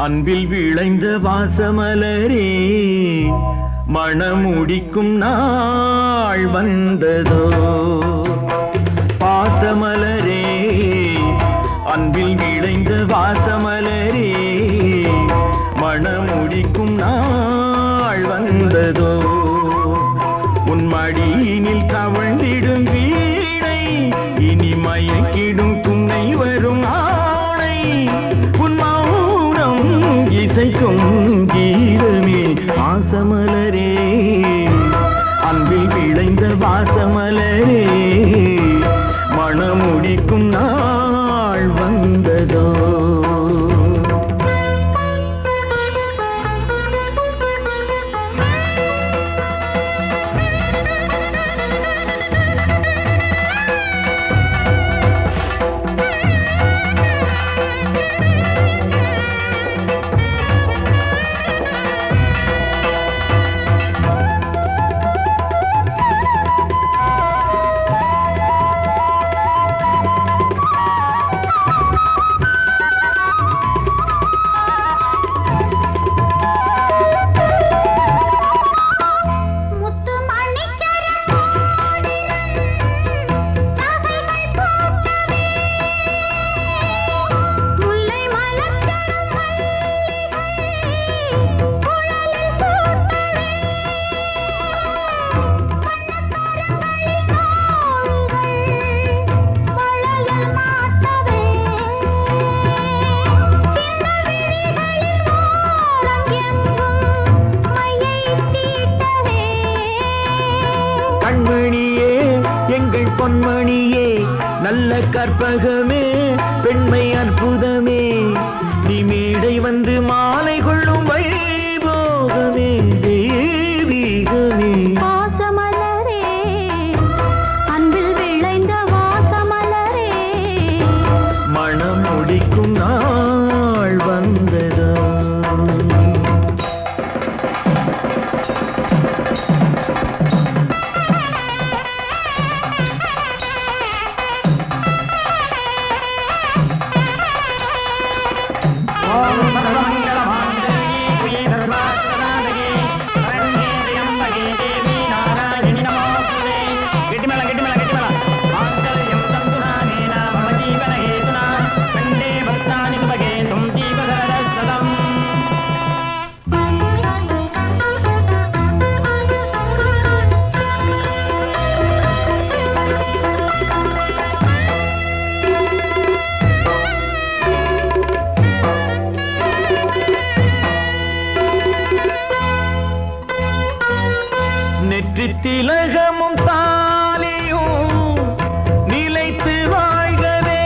அன்பில் விளைந்த வாசமலரே மணமுடிக்கும் நாள் வந்ததோ பாசமலரே அன்பில் விளைந்த வாசமலரே மணமுடிக்கும் நாள் வந்ததோ உன் மடியினில் கவழ்ந்திடும் வீணை இனி மயக்கிடும் துணை வரும் ஆணை உன் மௌனம் இசைக்கும் கீதமே வாசமலரே அன்பில் விளைந்த வாசமலரே மணமுடிக்கும் நாள் வந்ததோ முத்து மணிச்சரம் மோதிரம் நகைகள் போட்டவே முல்லை மலர்ச்சரம் மல்லிகை குழலில் சூட்டவே வண்ணக்கரங்களில் தோள்கள் வளையல் மாட்டவே சின்ன விழிகளில் ஓரம் எங்கும் மையை தீட்டவே கண்மணியே எங்கள் பொன்மணியே நல்ல கற்பகமே பெண்மை அற்புதமே நீ மேடை வந்து மாலை கொள்ளும் வைபோகமே தெய்வீகமே வாசமலரே அன்பில் விளைந்த வாசமலரே மனம் முடிக்கும் நாள் வந்ததோ நெற்றி திலகமும் தாலியும் நிலைத்து வாழ்கவே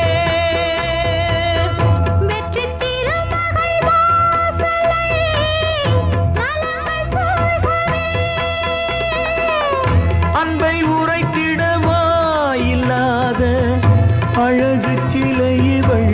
வெற்றி திருமகள் வாசலை நலங்கள் சூழ்கவே அன்பை உரைத்திடவா இல்லாத அழகு சிலை இவள்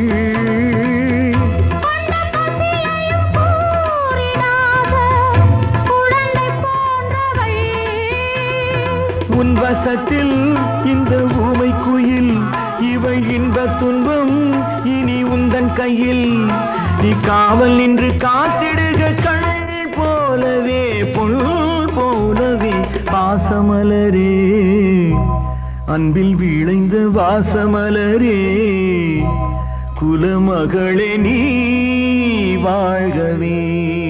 கொண்ட பசியையும் கூறிடாத குழந்தை போன்றவள் உன் வசத்தில் இந்த ஊமை குயில் இவள் இன்ப துன்பம் இனி உந்தன் கையில் நீ காவல் நின்று காத்திடுக கண் போலவே பொன் போலவே பாசமலரே அன்பில் விளைந்த வாசமலரே குலமகளே நீ வாழ்கவே